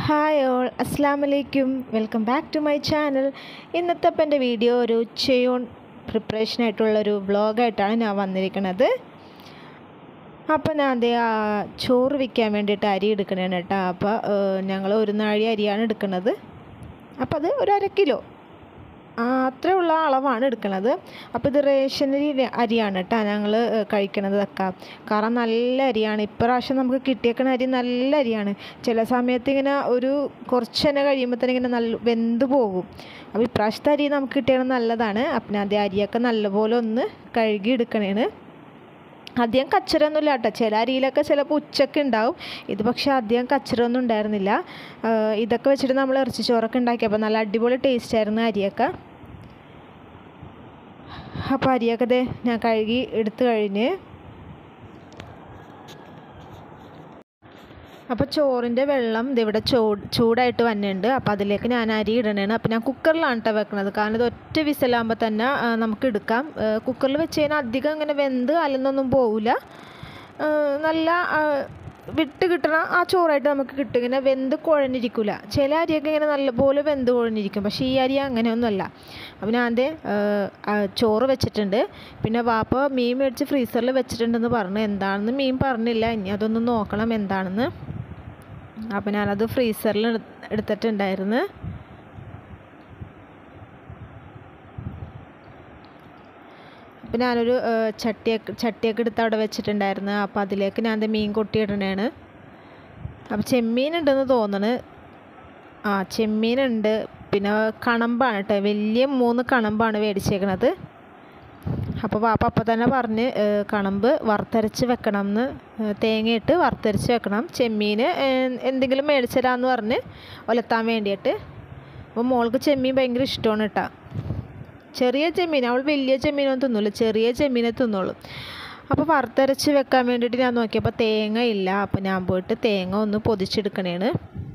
hi all അസ്സാം വലൈക്കും welcome back to my channel ഇന്നത്തെ അപ്പം എൻ്റെ വീഡിയോ ഒരു ഉച്ചയൂൺ പ്രിപ്പറേഷൻ ആയിട്ടുള്ളൊരു വ്ളോഗായിട്ടാണ് ഞാൻ വന്നിരിക്കുന്നത് അപ്പോൾ ഞാൻ അതേ ആ ചോറ് വയ്ക്കാൻ വേണ്ടിയിട്ട് അരി എടുക്കണേണ് കേട്ടോ അപ്പോൾ ഞങ്ങൾ ഒരു നാഴി അരിയാണ് എടുക്കുന്നത് അപ്പോൾ അത് ഒരു അര കിലോ ആ അത്രയുള്ള അളവാണ് എടുക്കുന്നത് അപ്പോൾ ഇത് റേഷൻ അരി അരിയാണ് കേട്ടോ ഞങ്ങൾ കഴിക്കണതൊക്കെ കാരണം നല്ല അരിയാണ് ഇപ്രാവശ്യം നമുക്ക് കിട്ടിയേക്കണ അരി നല്ല അരിയാണ് ചില സമയത്ത് ഇങ്ങനെ ഒരു കുറച്ച് തന്നെ കഴിയുമ്പോൾ തന്നെ ഇങ്ങനെ നല്ല വെന്ത് പോകും അപ്പോൾ ഇപ്രാവശ്യത്തെ അരി നമുക്ക് കിട്ടിയത് നല്ലതാണ് അപ്പം അതേ അരിയൊക്കെ നല്ലപോലെ ഒന്ന് കഴുകി എടുക്കണേണ് അധികം കച്ചറൊന്നുമില്ല കേട്ടോ ചില അരിയിലൊക്കെ ചിലപ്പോൾ ഉച്ചക്ക് ഉണ്ടാവും ഇത് പക്ഷേ അധികം കച്ചറൊന്നും ഉണ്ടായിരുന്നില്ല ഇതൊക്കെ വെച്ചിട്ട് നമ്മൾ ഇറച്ചി ചോറൊക്കെ ഉണ്ടാക്കിയപ്പോൾ നല്ല അടിപൊളി ടേസ്റ്റ് ആയിരുന്നു അരിയൊക്കെ അപ്പോൾ അരിയൊക്കെ ദേ ഞാൻ കഴുകി എടുത്തു കഴിഞ്ഞ് അപ്പോൾ ചോറിൻ്റെ വെള്ളം ഇതിവിടെ ചൂട് ചൂടായിട്ട് വന്നിട്ടുണ്ട് അപ്പോൾ അതിലേക്ക് ഞാൻ അരി ഇടണേണ് അപ്പോൾ ഞാൻ കുക്കറിലാണ് കേട്ടോ വെക്കണത് കാരണം ഇത് ഒറ്റ വിസലാകുമ്പോൾ തന്നെ നമുക്ക് എടുക്കാം കുക്കറിൽ വെച്ച് കഴിഞ്ഞാൽ അധികം ഇങ്ങനെ വെന്ത് അലന്നൊന്നും പോവില്ല നല്ല വിട്ട് കിട്ടണ ആ ചോറായിട്ട് നമുക്ക് കിട്ടും ഇങ്ങനെ വെന്ത് കുഴഞ്ഞിരിക്കില്ല ചില അരിയൊക്കെ ഇങ്ങനെ നല്ലപോലെ വെന്ത് കുഴഞ്ഞിരിക്കും പക്ഷേ ഈ അരി അങ്ങനെയൊന്നുമല്ല അപ്പം ഞാൻ അതേ ചോറ് വെച്ചിട്ടുണ്ട് പിന്നെ വാപ്പ മീൻ മേടിച്ച് ഫ്രീസറിൽ വെച്ചിട്ടുണ്ടെന്ന് പറഞ്ഞു എന്താണെന്ന് മീൻ പറഞ്ഞില്ല ഇനി അതൊന്ന് നോക്കണം എന്താണെന്ന് അപ്പം ഞാനത് ഫ്രീസറിൽ എടുത്തിട്ടുണ്ടായിരുന്നു അപ്പം ഞാനൊരു ചട്ടിയൊക്കെ ചട്ടിയൊക്കെ എടുത്ത് അവിടെ വെച്ചിട്ടുണ്ടായിരുന്നു അപ്പോൾ അതിലേക്ക് ഞാൻ മീൻ കൊട്ടിയിടണേണ് അപ്പം ചെമ്മീൻ ഉണ്ടെന്ന് തോന്നണ് ആ ചെമ്മീനുണ്ട് പിന്നെ കണമ്പാണ് കേട്ടോ വലിയ മൂന്ന് കണമ്പാണ് മേടിച്ചേക്കണത് അപ്പോൾ പാപ്പ അപ്പം തന്നെ പറഞ്ഞ് കണമ്പ് വറുത്തരച്ച് വെക്കണം എന്ന് തേങ്ങയിട്ട് വറുത്തരച്ച് വെക്കണം ചെമ്മീൻ എന്തെങ്കിലും മേടിച്ചരാന്ന് പറഞ്ഞ് ഒലത്താൻ വേണ്ടിയിട്ട് അപ്പോൾ മോൾക്ക് ചെമ്മീൻ ഭയങ്കര ഇഷ്ടമാണ് കേട്ടോ ചെറിയ ചെമ്മീൻ അവൾ വലിയ ചെമ്മീനൊന്നും തിന്നില്ല ചെറിയ ചെമ്മീനെ തിന്നുള്ളൂ അപ്പോൾ വറുത്തരച്ച് വെക്കാൻ വേണ്ടിയിട്ട് ഞാൻ നോക്കിയപ്പോൾ തേങ്ങ ഇല്ല അപ്പോൾ ഞാൻ പോയിട്ട് തേങ്ങ ഒന്ന് പൊതിച്ചെടുക്കണേണ്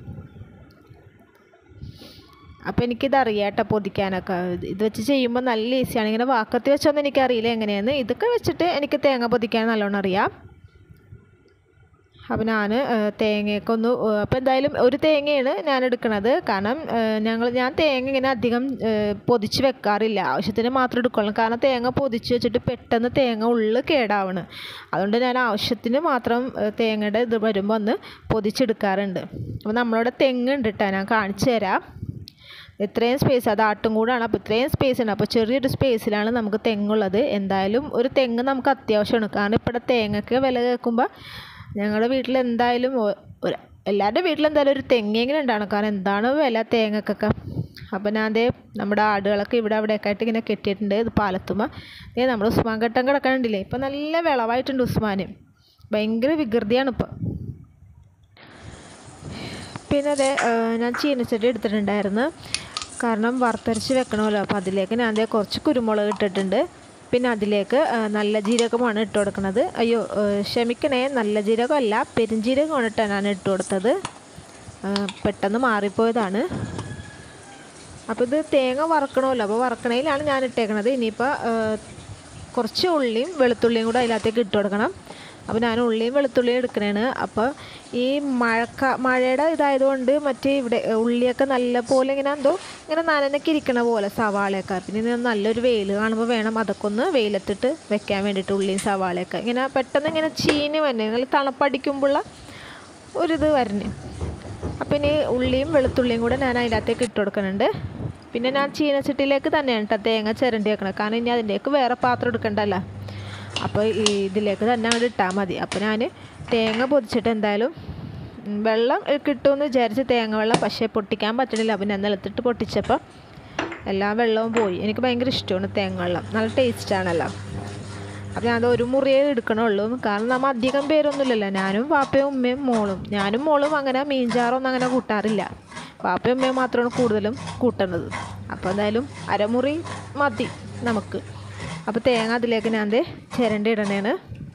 അപ്പോൾ എനിക്കിത് അറിയാം കേട്ടോ പൊതിക്കാനൊക്കെ ഇത് വെച്ച് ചെയ്യുമ്പോൾ നല്ല ഈസിയാണ് ഇങ്ങനെ വാക്കത്തി വെച്ചൊന്നും എനിക്കറിയില്ല എങ്ങനെയാന്ന് ഇതൊക്കെ വെച്ചിട്ട് എനിക്ക് തേങ്ങ പൊതിക്കാൻ നല്ലോണം അറിയാം അപ്പോൾ ഞാൻ തേങ്ങയൊക്കെ ഒന്ന് അപ്പോൾ എന്തായാലും ഒരു തേങ്ങയാണ് ഞാൻ എടുക്കുന്നത് കാരണം ഞങ്ങൾ ഞാൻ തേങ്ങ ഇങ്ങനെ അധികം പൊതിച്ച് വെക്കാറില്ല ആവശ്യത്തിന് മാത്രം എടുക്കുള്ളൂ കാരണം തേങ്ങ പൊതിച്ച് വെച്ചിട്ട് പെട്ടെന്ന് തേങ്ങ ഉള്ളിൽ കേടാവണ് അതുകൊണ്ട് ഞാൻ ആവശ്യത്തിന് മാത്രം തേങ്ങയുടെ ഇത് വരുമ്പോൾ ഒന്ന് പൊതിച്ചെടുക്കാറുണ്ട് അപ്പോൾ നമ്മളവിടെ തെങ്ങുണ്ട് കേട്ടോ ഞാൻ കാണിച്ചു തരാം ഇത്രയും സ്പേസ് അത് ആട്ടും കൂടാണ് അപ്പോൾ ഇത്രയും സ്പേസ് ഉണ്ട് അപ്പോൾ ചെറിയൊരു സ്പേസിലാണ് നമുക്ക് തെങ്ങുള്ളത് എന്തായാലും ഒരു തെങ്ങ് നമുക്ക് അത്യാവശ്യമാണ് കാരണം ഇവിടെ തേങ്ങയ്ക്ക് വില കേൾക്കുമ്പോൾ ഞങ്ങളുടെ വീട്ടിൽ എന്തായാലും ഒരു എല്ലാവരുടെ വീട്ടിൽ എന്തായാലും ഒരു തെങ്ങെങ്കിലും ഉണ്ടാണ് കാരണം എന്താണ് വില തേങ്ങക്കൊക്കെ അപ്പോൾ ഞാൻ അതേ നമ്മുടെ ആടുകളൊക്കെ ഇവിടെ അവിടെയൊക്കെ ആയിട്ട് ഇങ്ങനെ കെട്ടിയിട്ടുണ്ട് ഇത് പാലത്തുമ്മ ഏ നമ്മൾ ഉസ്മാൻ ഘട്ടം കിടക്കണുണ്ടില്ലേ ഇപ്പം നല്ല വിളവായിട്ടുണ്ട് ഉസ്മാന് ഭയങ്കര വികൃതിയാണ് ഇപ്പം പിന്നെ അതെ ഞാൻ ചീനച്ചട്ടി എടുത്തിട്ടുണ്ടായിരുന്നു കാരണം വറുത്തരച്ച് വെക്കണമല്ലോ അപ്പോൾ അതിലേക്ക് ഞാൻ അതേ കുറച്ച് കുരുമുളക് ഇട്ടിട്ടുണ്ട് പിന്നെ അതിലേക്ക് നല്ല ജീരകമാണ് ഇട്ട് കൊടുക്കുന്നത് അയ്യോ ക്ഷമിക്കണേ നല്ല ജീരകമല്ല പെരുംജീരകമാണ് ഇട്ടാണ് ഞാൻ ഇട്ട് കൊടുത്തത് പെട്ടെന്ന് മാറിപ്പോയതാണ് അപ്പോൾ ഇത് തേങ്ങ വറക്കണമല്ലോ അപ്പോൾ വറക്കണയിലാണ് ഞാൻ ഇട്ടേക്കണത് ഇനിയിപ്പോൾ കുറച്ച് ഉള്ളിയും വെളുത്തുള്ളിയും കൂടെ അതിനകത്തേക്ക് ഇട്ട് കൊടുക്കണം അപ്പോൾ ഞാൻ ഉള്ളിയും വെളുത്തുള്ളിയും എടുക്കണേണ് അപ്പോൾ ഈ മഴക്ക മഴയുടെ ഇതായതുകൊണ്ട് മറ്റേ ഇവിടെ ഉള്ളിയൊക്കെ നല്ല പോലെ ഇങ്ങനെ എന്തോ ഇങ്ങനെ നനനൊക്കെ ഇരിക്കണ പോലെ സവാളയൊക്കെ പിന്നെ നല്ലൊരു വെയിൽ കാണുമ്പോൾ വേണം അതൊക്കെ ഒന്ന് വെയിലത്തിട്ട് വെക്കാൻ വേണ്ടിയിട്ട് ഉള്ളിയും സവാളയൊക്കെ ഇങ്ങനെ പെട്ടെന്ന് ഇങ്ങനെ ചീനി വന്നെ നല്ല തണുപ്പടിക്കുമ്പോഴുള്ള ഒരിത് വരണേ അപ്പം ഇനി ഉള്ളിയും വെളുത്തുള്ളിയും കൂടെ ഞാൻ അതിനകത്തേക്ക് ഇട്ട് കൊടുക്കുന്നുണ്ട് പിന്നെ ഞാൻ ചീനച്ചട്ടിയിലേക്ക് തന്നെയാണ് കേട്ടോ തേങ്ങ ചിരണ്ടി വെക്കണം കാരണം ഇനി അതിൻ്റെയൊക്കെ വേറെ പാത്രം എടുക്കണ്ടല്ലോ അപ്പോൾ ഇതിലേക്ക് തന്നെ അങ്ങോട്ട് ഇട്ടാൽ മതി അപ്പോൾ ഞാൻ തേങ്ങ പൊതിച്ചിട്ട് എന്തായാലും വെള്ളം കിട്ടുമെന്ന് വിചാരിച്ച് തേങ്ങ വെള്ളം പക്ഷേ പൊട്ടിക്കാൻ പറ്റണില്ല അപ്പോൾ ഞാൻ നിലത്തിട്ട് പൊട്ടിച്ചപ്പോൾ എല്ലാ വെള്ളവും പോയി എനിക്ക് ഭയങ്കര ഇഷ്ടമാണ് തേങ്ങ വെള്ളം നല്ല ടേസ്റ്റാണല്ലോ അപ്പോൾ ഞാൻ ഒരു മുറിയേ എടുക്കണുള്ളൂ കാരണം നമ്മൾ അധികം പേരൊന്നുമില്ലല്ലോ ഞാനും പാപ്പയും ഉമ്മയും മോളും ഞാനും മോളും അങ്ങനെ മീൻചാറൊന്നും അങ്ങനെ കൂട്ടാറില്ല പാപ്പയും ഉമ്മയും മാത്രമാണ് കൂടുതലും കൂട്ടുന്നത് അപ്പോൾ എന്തായാലും അരമുറി മതി നമുക്ക് അപ്പോൾ തേങ്ങ അതിലേക്ക് ഞാൻ ദേ ചിരണ്ടി ഇടണേണ്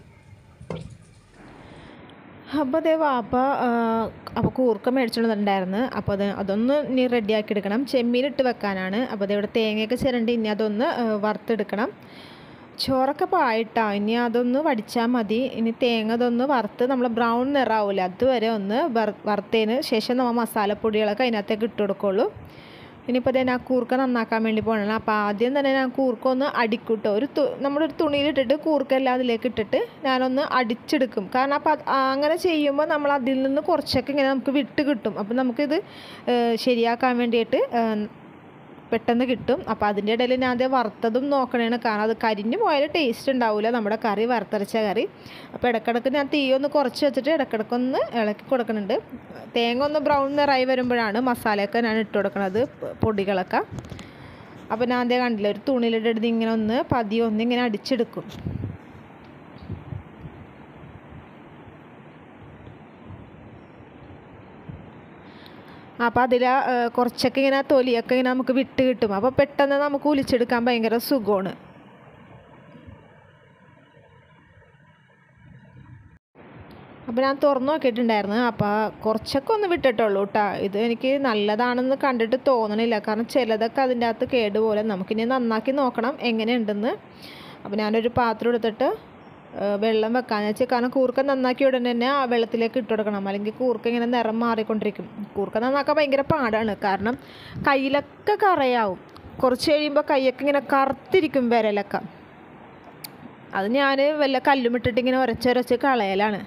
അപ്പോൾ അതേ വാപ്പ അപ്പോൾ കൂർക്ക മേടിച്ചുകൊണ്ടുണ്ടായിരുന്നു അപ്പോൾ അത് അതൊന്ന് ഇനി റെഡിയാക്കി എടുക്കണം ചെമ്മീൻ ഇട്ട് വെക്കാനാണ് അപ്പോൾ അതേ ഇവിടെ തേങ്ങയൊക്കെ ചിരണ്ടി ഇനി അതൊന്ന് വറുത്തെടുക്കണം ചോറൊക്കെ പായിട്ടാ ഇനി അതൊന്ന് വടിച്ചാൽ മതി ഇനി തേങ്ങ അതൊന്ന് വറുത്ത് നമ്മൾ ബ്രൗൺ നിറാവില്ല അതുവരെ ഒന്ന് വറ വറുത്തതിന് ശേഷം നമ്മൾ മസാലപ്പൊടികളൊക്കെ അതിനകത്തേക്ക് ഇട്ട് കൊടുക്കുള്ളൂ ഇനിയിപ്പോൾ ഞാൻ ആ കൂർക്ക നന്നാക്കാൻ വേണ്ടി പോകണം അപ്പോൾ ആദ്യം തന്നെ ഞാൻ കൂർക്ക ഒന്ന് അടിക്കൂട്ടോ ഒരു തു നമ്മളൊരു തുണിയിലിട്ടിട്ട് കൂർക്കെല്ലാം അതിലേക്ക് ഇട്ടിട്ട് ഞാനൊന്ന് അടിച്ചെടുക്കും കാരണം അപ്പോൾ അത് അങ്ങനെ ചെയ്യുമ്പോൾ നമ്മൾ അതിൽ നിന്ന് കുറച്ചൊക്കെ ഇങ്ങനെ നമുക്ക് വിട്ട് കിട്ടും അപ്പോൾ നമുക്കിത് ഏഹ്, ശരിയാക്കാൻ വേണ്ടിയിട്ട് ഏഹ്, പെട്ടെന്ന് കിട്ടും അപ്പോൾ അതിൻ്റെ ഇടയിൽ ഞാൻ അതേ വറുത്തതും നോക്കണേണ് കാരണം അത് കരിഞ്ഞു പോയാൽ ടേസ്റ്റ് ഉണ്ടാവില്ല നമ്മുടെ കറി വറുത്തരച്ച കറി അപ്പോൾ ഇടക്കിടക്ക് ഞാൻ തീ ഒന്ന് കുറച്ച് വെച്ചിട്ട് ഇടക്കിടക്കൊന്ന് ഇളക്കി കൊടുക്കുന്നുണ്ട് തേങ്ങ ഒന്ന് ബ്രൗൺ നിറായി വരുമ്പോഴാണ് മസാലയൊക്കെ ഞാൻ ഇട്ട് കൊടുക്കണത് പ- പൊടികളൊക്കെ അപ്പോൾ ഞാൻ അതേ കണ്ടില്ല ഒരു തുണിയിലിട്ട് ഇങ്ങനെ ഒന്ന് പതിയെ ഒന്ന് ഇങ്ങനെ അടിച്ചെടുക്കും അപ്പോൾ അതിൽ കുറച്ചൊക്കെ ഇങ്ങനെ തൊലിയൊക്കെ ഇങ്ങനെ നമുക്ക് വിട്ട് കിട്ടും അപ്പോൾ പെട്ടെന്ന് നമുക്ക് ഒലിച്ചെടുക്കാൻ ഭയങ്കര സുഖമാണ് അപ്പോൾ ഞാൻ തുറന്നു നോക്കിയിട്ടുണ്ടായിരുന്നു അപ്പോൾ കുറച്ചൊക്കെ ഒന്ന് വിട്ടിട്ടുള്ളൂ കേട്ടോ ഇത് എനിക്ക് നല്ലതാണെന്ന് കണ്ടിട്ട് തോന്നണില്ല കാരണം ചിലതൊക്കെ അതിൻ്റെ അകത്ത് കേടുപോലെ നമുക്കിനി നന്നാക്കി നോക്കണം എങ്ങനെയുണ്ടെന്ന് അപ്പോൾ ഞാനൊരു പാത്രം എടുത്തിട്ട് ആ, വെള്ളം വെക്കാന്ന് വെച്ചാൽ കാരണം കൂർക്ക നന്നാക്കി ഉടനെ തന്നെ ആ വെള്ളത്തിലേക്ക് ഇട്ട് കൊടുക്കണം അല്ലെങ്കിൽ കൂർക്ക ഇങ്ങനെ നിറം മാറിക്കൊണ്ടിരിക്കും കൂർക്ക നന്നാക്കാൻ ഭയങ്കര പാടാണ് കാരണം കയ്യിലൊക്കെ കറയാവും കുറച്ച് കഴിയുമ്പോൾ കൈയൊക്കെ ഇങ്ങനെ കറുത്തിരിക്കും വിരലൊക്കെ അത് ഞാൻ വല്ല കല്ലും ഇട്ടിട്ട് ഇങ്ങനെ ഉരച്ചുരച്ച് കളയലാണ്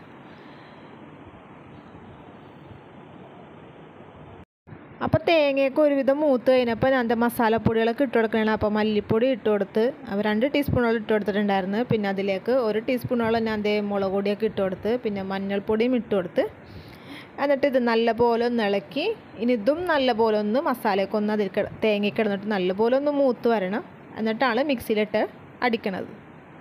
അപ്പോൾ തേങ്ങയൊക്കെ ഒരുവിധം മൂത്ത് കഴിഞ്ഞപ്പോൾ ഞാൻ ദേ മസാലപ്പൊടികളൊക്കെ ഇട്ട് കൊടുക്കണേ അപ്പോൾ മല്ലിപ്പൊടി ഇട്ട് കൊടുത്ത് അപ്പോൾ രണ്ട് ടീസ്പൂണോളം ഇട്ട് കൊടുത്തിട്ടുണ്ടായിരുന്നു പിന്നെ അതിലേക്ക് ഒരു ടീസ്പൂണോളം ഞാൻ ദേ മുളക് പൊടിയൊക്കെ ഇട്ട് കൊടുത്ത് പിന്നെ മഞ്ഞൾപ്പൊടിയും ഇട്ട് കൊടുത്ത് എന്നിട്ട് ഇത് നല്ലപോലെ ഒന്ന് ഇളക്കി ഇനി ഇതും നല്ലപോലെ ഒന്ന് മസാലയൊക്കെ ഒന്ന് അതിൽ കിട തേങ്ങ കിടന്നിട്ട് നല്ലപോലെ ഒന്ന് മൂത്ത് വരണം എന്നിട്ടാണ് മിക്സിയിലിട്ട് അടിക്കണത്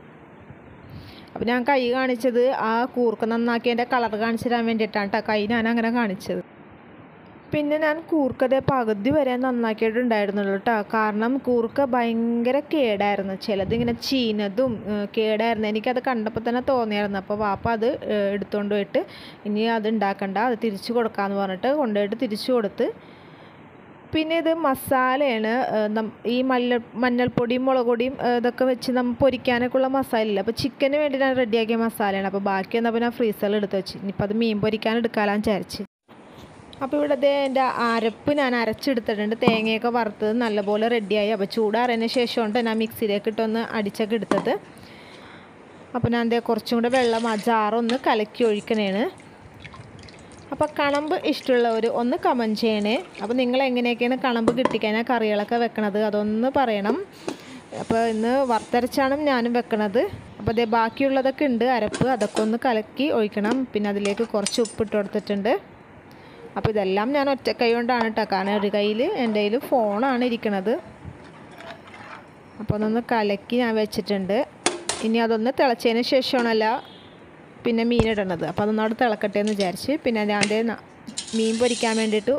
അപ്പോൾ ഞാൻ കൈ കാണിച്ചത് ആ കൂർക്ക നന്നാക്കിയതിൻ്റെ കളർ കാണിച്ചു തരാൻ വേണ്ടിയിട്ടാണ് കേട്ടോ കൈ ഞാൻ അങ്ങനെ കാണിച്ചത് പിന്നെ ഞാൻ കൂർക്കതെ പകുതി വരെ നന്നാക്കിയിട്ടുണ്ടായിരുന്നുള്ളൂ കേട്ടോ കാരണം കൂർക്ക ഭയങ്കര കേടായിരുന്നു ചിലതിങ്ങനെ ചീനതും ഏഹ്, കേടായിരുന്നു എനിക്കത് കണ്ടപ്പോൾ തന്നെ തോന്നിയായിരുന്നു അപ്പോൾ വാപ്പ അത് ഏഹ്, എടുത്തുകൊണ്ട് പോയിട്ട് ഇനി അത് ഉണ്ടാക്കണ്ട അത് തിരിച്ചു കൊടുക്കാമെന്ന് പറഞ്ഞിട്ട് കൊണ്ടുപോയിട്ട് തിരിച്ചു കൊടുത്ത് പിന്നെ ഇത് മസാലയാണ് ഏഹ്, നം- ഈ മല്ല മഞ്ഞൾപ്പൊടിയും മുളക് പൊടിയും ഏഹ്, ഇതൊക്കെ വെച്ച് നമ്മൾ പൊരിക്കാനൊക്കെ ഉള്ള മസാല ഇല്ല അപ്പോൾ ചിക്കന് വേണ്ടി ഞാൻ റെഡിയാക്കിയ മസാലയാണ് അപ്പോൾ ബാക്കി വന്നപ്പോൾ ഞാൻ ഫ്രീസറിൽ എടുത്ത് വെച്ച് ഇനിയിപ്പോൾ അത് മീൻ പൊരിക്കാൻ എടുക്കാമെന്ന് വിചാരിച്ച് അപ്പോൾ ഇവിടെ ദേ എൻ്റെ അരപ്പ് ഞാൻ അരച്ചെടുത്തിട്ടുണ്ട് തേങ്ങയൊക്കെ വറുത്തത് നല്ലപോലെ റെഡിയായി അപ്പോൾ ചൂടാറിയതിന് ശേഷമുണ്ട് ഞാൻ മിക്സിയിലേക്ക് ഇട്ടൊന്ന് അടിച്ചൊക്കെ എടുത്തത് അപ്പോൾ ഞാൻ ദേ കുറച്ചും കൂടെ വെള്ളം ആ ജാറൊന്ന് കലക്കി ഒഴിക്കണേണ് അപ്പോൾ കണമ്പ് ഇഷ്ടമുള്ളവർ ഒന്ന് കമൻറ്റ് ചെയ്യണേ അപ്പോൾ നിങ്ങൾ എങ്ങനെയൊക്കെയാണ് കണമ്പ് കിട്ടിക്കഴിഞ്ഞാൽ കറികളൊക്കെ വെക്കണത് അതൊന്ന് പറയണം അപ്പോൾ ഇന്ന് വറുത്തരച്ചാണ് ഞാനും വെക്കണത് അപ്പോൾ അതേ ബാക്കിയുള്ളതൊക്കെ ഉണ്ട് അരപ്പ് അതൊക്കെ ഒന്ന് കലക്കി ഒഴിക്കണം പിന്നെ അതിലേക്ക് കുറച്ച് ഉപ്പിട്ട് കൊടുത്തിട്ടുണ്ട് അപ്പോൾ ഇതെല്ലാം ഞാൻ ഒറ്റ കൈ കൊണ്ടാണ് കേട്ടോ കാരണം ഒരു കയ്യിൽ എൻ്റെ കയ്യിൽ ഫോണാണ് ഇരിക്കണത് അപ്പോൾ അതൊന്ന് കലക്കി ഞാൻ വെച്ചിട്ടുണ്ട് ഇനി അതൊന്ന് തിളച്ചതിന് ശേഷമാണല്ല പിന്നെ മീൻ ഇടണത് അപ്പോൾ അതൊന്ന് അവിടെ തിളക്കട്ടെ എന്ന് വിചാരിച്ച് പിന്നെ ഞാൻ ദേ ന- മീൻ പൊരിക്കാൻ വേണ്ടിയിട്ട്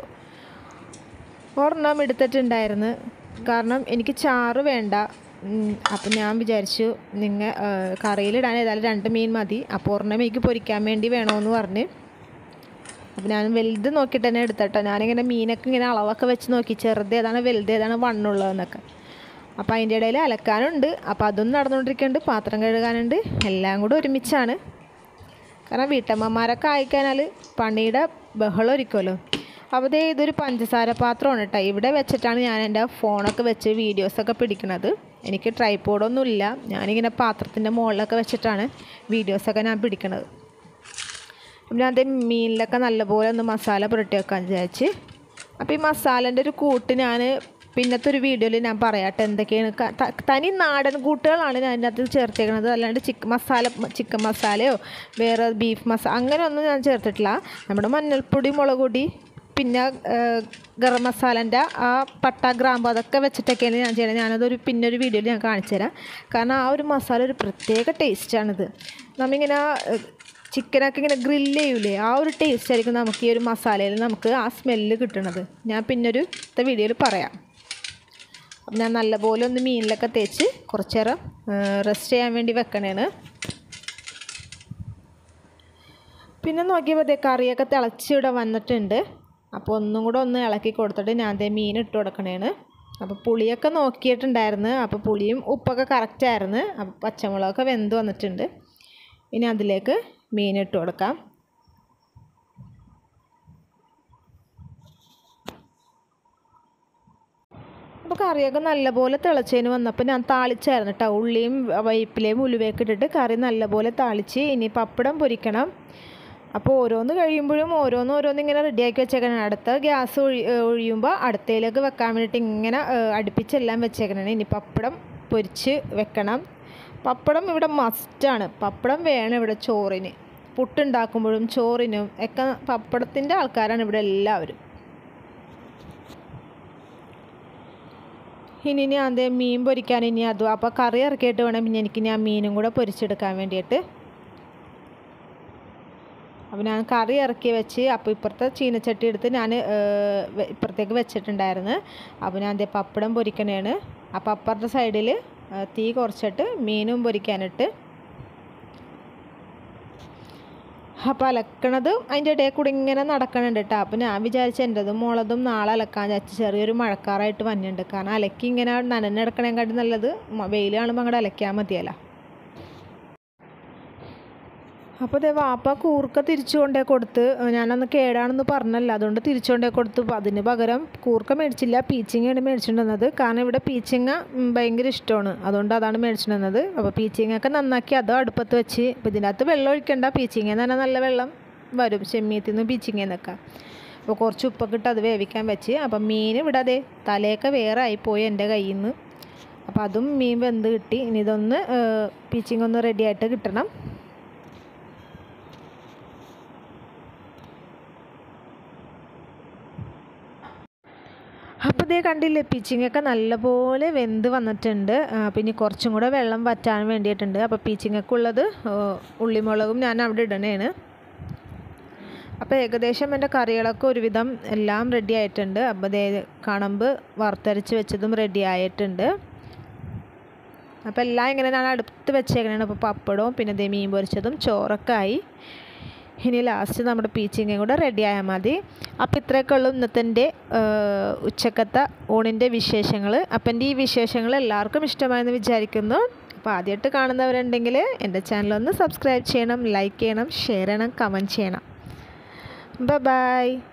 ഒരെണ്ണം എടുത്തിട്ടുണ്ടായിരുന്നു കാരണം എനിക്ക് ചാറ് വേണ്ട ഉം, അപ്പം ഞാൻ വിചാരിച്ചു നിങ്ങൾ കറിയിലിടാൻ ഏതായാലും രണ്ട് മീൻ മതി അപ്പോൾ ഒരെണ്ണം എനിക്ക് പൊരിക്കാൻ വേണ്ടി വേണമെന്ന് പറഞ്ഞ് അപ്പം ഞാൻ വലുത് നോക്കിയിട്ട് തന്നെ എടുത്തട്ടോ ഞാനിങ്ങനെ മീനൊക്കെ ഇങ്ങനെ അളവൊക്കെ വെച്ച് നോക്കി ചെറുത് ഏതാണ് വലുത് ഏതാണ് വണ്ണുള്ളതെന്നൊക്കെ അപ്പോൾ അതിൻ്റെ ഇടയിൽ അലക്കാനുണ്ട് അപ്പോൾ അതും നടന്നുകൊണ്ടിരിക്കുന്നുണ്ട് പാത്രം കഴുകാനുണ്ട് എല്ലാം കൂടെ ഒരുമിച്ചാണ് കാരണം വീട്ടമ്മമാരൊക്കെ ആയിക്കഴിഞ്ഞാൽ പണിയുടെ ബഹളം ഇരിക്കുമല്ലോ അപ്പോൾ ദേ ഇതൊരു പഞ്ചസാര പാത്രമാണ് കേട്ടോ ഇവിടെ വെച്ചിട്ടാണ് ഞാൻ എൻ്റെ ഫോണൊക്കെ വെച്ച് വീഡിയോസൊക്കെ പിടിക്കുന്നത് എനിക്ക് ട്രൈപ്പോഡൊന്നും ഇല്ല ഞാനിങ്ങനെ പാത്രത്തിൻ്റെ മുകളിലൊക്കെ വെച്ചിട്ടാണ് വീഡിയോസൊക്കെ ഞാൻ പിടിക്കണത് അപ്പം ഞാൻ അതേ മീനിലൊക്കെ നല്ലപോലെ ഒന്ന് മസാല പുരട്ടി വെക്കാൻ വിചാരിച്ച് അപ്പോൾ ഈ മസാലേൻ്റെ ഒരു കൂട്ട് ഞാൻ പിന്നത്തെ ഒരു വീഡിയോയിൽ ഞാൻ പറയാട്ടെ എന്തൊക്കെയാണ് ക- ത- തനി നാടൻ കൂട്ടുകളാണ് ഞാൻ അതിനകത്ത് ചേർത്തേക്കണത് അല്ലാണ്ട് ചിക്കൻ മസാല ചിക്കൻ മസാലയോ വേറെ ബീഫ് മസാല അങ്ങനെയൊന്നും ഞാൻ ചേർത്തിട്ടില്ല നമ്മുടെ മഞ്ഞൾപ്പൊടി മുളക് പൊടി പിന്നെ ആ, ഗരം മസാലൻ്റെ ആ പട്ട ഗ്രാമ്പ് അതൊക്കെ വെച്ചിട്ടൊക്കെയാണ് ഞാൻ ചെയ്യണത് ഞാനതൊരു പിന്നെ ഒരു വീഡിയോയിൽ ഞാൻ കാണിച്ചു തരാം കാരണം ആ ഒരു മസാല ഒരു പ്രത്യേക ടേസ്റ്റാണിത് നമ്മിങ്ങനെ ആ, ചിക്കനൊക്കെ ഇങ്ങനെ ഗ്രില്ല് ചെയ്യൂലേ ആ ഒരു ടേസ്റ്റ് ആയിരിക്കും നമുക്ക് ഈ ഒരു മസാലയിൽ നമുക്ക് ആ സ്മെല്ല് കിട്ടണത് ഞാൻ പിന്നൊരു വീഡിയോയിൽ പറയാം അപ്പം ഞാൻ നല്ലപോലെ ഒന്ന് മീനിലൊക്കെ തേച്ച് കുറച്ച് നേരം റെസ്റ്റ് ചെയ്യാൻ വേണ്ടി വെക്കണേണ് പിന്നെ നോക്കിയപ്പോൾ ദേ കറിയൊക്കെ തിളച്ച് ഇവിടെ വന്നിട്ടുണ്ട് അപ്പോൾ ഒന്നും കൂടെ ഒന്ന് ഇളക്കി കൊടുത്തിട്ട് ഞാൻ ദേ മീൻ ഇട്ട് കൊടുക്കണേണ് അപ്പോൾ പുളിയൊക്കെ നോക്കിയിട്ടുണ്ടായിരുന്നു അപ്പോൾ പുളിയും ഉപ്പൊക്കെ കറക്റ്റായിരുന്നു അപ്പോൾ പച്ചമുളകൊക്കെ വെന്ത് വന്നിട്ടുണ്ട് ഇനി അതിലേക്ക് മീൻ ഇട്ട് കൊടുക്കാം അപ്പോൾ കറിയൊക്കെ നല്ലപോലെ തിളച്ചതിന് വന്നപ്പോൾ ഞാൻ താളിച്ചായിരുന്നു കേട്ടോ ഉള്ളിയും വൈപ്പിലയും ഉലുവയൊക്കെ ഇട്ടിട്ട് കറി നല്ലപോലെ താളിച്ച് ഇനി പപ്പടം പൊരിക്കണം അപ്പോൾ ഓരോന്ന് കഴിയുമ്പോഴും ഓരോന്ന് ഓരോന്ന് ഇങ്ങനെ റെഡിയാക്കി വെച്ചേക്കണം അടുത്ത ഗ്യാസ് ഒഴി ഒഴിയുമ്പോൾ അടുത്തയിലേക്ക് വെക്കാൻ വേണ്ടിയിട്ട് ഇങ്ങനെ അടുപ്പിച്ചെല്ലാം വെച്ചേക്കണം ഇനി പപ്പടം പൊരിച്ച് വെക്കണം പപ്പടം ഇവിടെ മസ്റ്റാണ് പപ്പടം വേണം ഇവിടെ ചോറിന് പുട്ടുണ്ടാക്കുമ്പോഴും ചോറിനും ഒക്കെ പപ്പടത്തിൻ്റെ ആൾക്കാരാണ് ഇവിടെ എല്ലാവരും ഇനി ഞാൻ അതേ മീൻ പൊരിക്കാൻ ഇനി അതും അപ്പോൾ കറി ഇറക്കിയിട്ട് വേണം പിന്നെ എനിക്ക് ഞാൻ മീനും കൂടെ പൊരിച്ചെടുക്കാൻ വേണ്ടിയിട്ട് അപ്പോൾ ഞാൻ കറി ഇറക്കി വെച്ച് അപ്പോൾ ഇപ്പുറത്തെ ചീനച്ചട്ടി എടുത്ത് ഞാൻ ഇപ്പുറത്തേക്ക് വെച്ചിട്ടുണ്ടായിരുന്നു അപ്പോൾ ഞാൻ അതേ പപ്പടം പൊരിക്കണേണ് അപ്പോൾ അപ്പുറത്തെ സൈഡിൽ തീ കുറച്ചിട്ട് മീനും പൊരിക്കാനിട്ട് അപ്പോൾ അലക്കണത് അതിൻ്റെ ഇടയിൽ കൂടി ഇങ്ങനെ നടക്കണുണ്ട് കേട്ടോ അപ്പോൾ ഞാൻ വിചാരിച്ച എൻ്റെതും മോളതും നാളെ അലക്കാൻ വിചാരിച്ച് ചെറിയൊരു മഴക്കാറായിട്ട് വന്നിട്ടുണ്ട് കാരണം അലക്കി ഇങ്ങനെ നനഞ്ഞെടുക്കണേക്കാട്ടി നല്ലത് വെയിൽ കാണുമ്പോൾ അങ്ങോട്ട് അലക്കിയാൽ മതിയല്ലോ അപ്പോൾ ദേ വാപ്പ കൂർക്ക തിരിച്ചു കൊണ്ടേ കൊടുത്ത് ഞാനന്ന് കേടാണെന്ന് പറഞ്ഞല്ല അതുകൊണ്ട് തിരിച്ചു കൊണ്ടേ കൊടുത്തു അതിന് പകരം കൂർക്ക മേടിച്ചില്ല പീച്ചിങ്ങയാണ് മേടിച്ചിട്ട് വന്നത് കാരണം ഇവിടെ പീച്ചിങ്ങ ഭയങ്കര ഇഷ്ടമാണ് അതുകൊണ്ട് അതാണ് മേടിച്ചിട്ട് വന്നത് അപ്പോൾ പീച്ചിങ്ങയൊക്കെ നന്നാക്കി അതോ അടുപ്പത്ത് വെച്ച് ഇപ്പോൾ ഇതിനകത്ത് വെള്ളം ഒഴിക്കണ്ട പീച്ചിങ്ങ എന്ന് പറഞ്ഞാൽ നല്ല വെള്ളം വരും ചെമ്മീത്തിൽ നിന്ന് പീച്ചിങ്ങന്നൊക്കെ അപ്പോൾ കുറച്ച് ഉപ്പൊക്കെ ഇട്ട് അത് വേവിക്കാൻ വെച്ച് അപ്പം മീൻ ഇവിടെ അതെ തലയൊക്കെ വേറെ ആയിപ്പോയി എൻ്റെ കയ്യിൽ നിന്ന് അപ്പോൾ അതും മീൻ വെന്ത് കിട്ടി ഇനി ഇതൊന്ന് പീച്ചിങ് ഒന്ന് റെഡി ആയിട്ട് കിട്ടണം അപ്പോൾ ഇതേ കണ്ടില്ലേ പീച്ചിങ്ങൊക്കെ നല്ലപോലെ വെന്ത് വന്നിട്ടുണ്ട് പിന്നെ കുറച്ചും കൂടെ വെള്ളം വറ്റാൻ വേണ്ടിയിട്ടുണ്ട് അപ്പോൾ പീച്ചിങ്ങൊക്കെ ഉള്ളത് ഉള്ളിമുളകും ഞാൻ അവിടെ ഇടണേണ് അപ്പോൾ ഏകദേശം എൻ്റെ കറികളൊക്കെ ഒരുവിധം എല്ലാം റെഡി ആയിട്ടുണ്ട് അപ്പോൾ ദേ കണമ്പ് വറുത്തരച്ച് വെച്ചതും റെഡി ആയിട്ടുണ്ട് അപ്പോൾ എല്ലാം ഇങ്ങനെ ഞാൻ അടുത്ത് വെച്ചേക്കണേണ് അപ്പോൾ പപ്പടവും പിന്നെ ദേ മീൻ പൊരിച്ചതും ചോറൊക്കെ ആയി ഇനി ലാസ്റ്റ് നമ്മുടെ പീച്ചിങ്ങയും കൂടെ റെഡി ആയാൽ മതി അപ്പോൾ ഇത്രയൊക്കെ ഉള്ളൂ ഇന്നത്തെ എൻ്റെ ഉച്ചക്കത്തെ ഊണിൻ്റെ വിശേഷങ്ങൾ അപ്പം എൻ്റെ ഈ വിശേഷങ്ങൾ എല്ലാവർക്കും ഇഷ്ടമായെന്ന് വിചാരിക്കുന്നു അപ്പോൾ ആദ്യമായിട്ട് കാണുന്നവരുണ്ടെങ്കിൽ എൻ്റെ ചാനലൊന്ന് സബ്സ്ക്രൈബ് ചെയ്യണം ലൈക്ക് ചെയ്യണം ഷെയർ ചെയ്യണം കമൻറ്റ് ചെയ്യണം ബൈ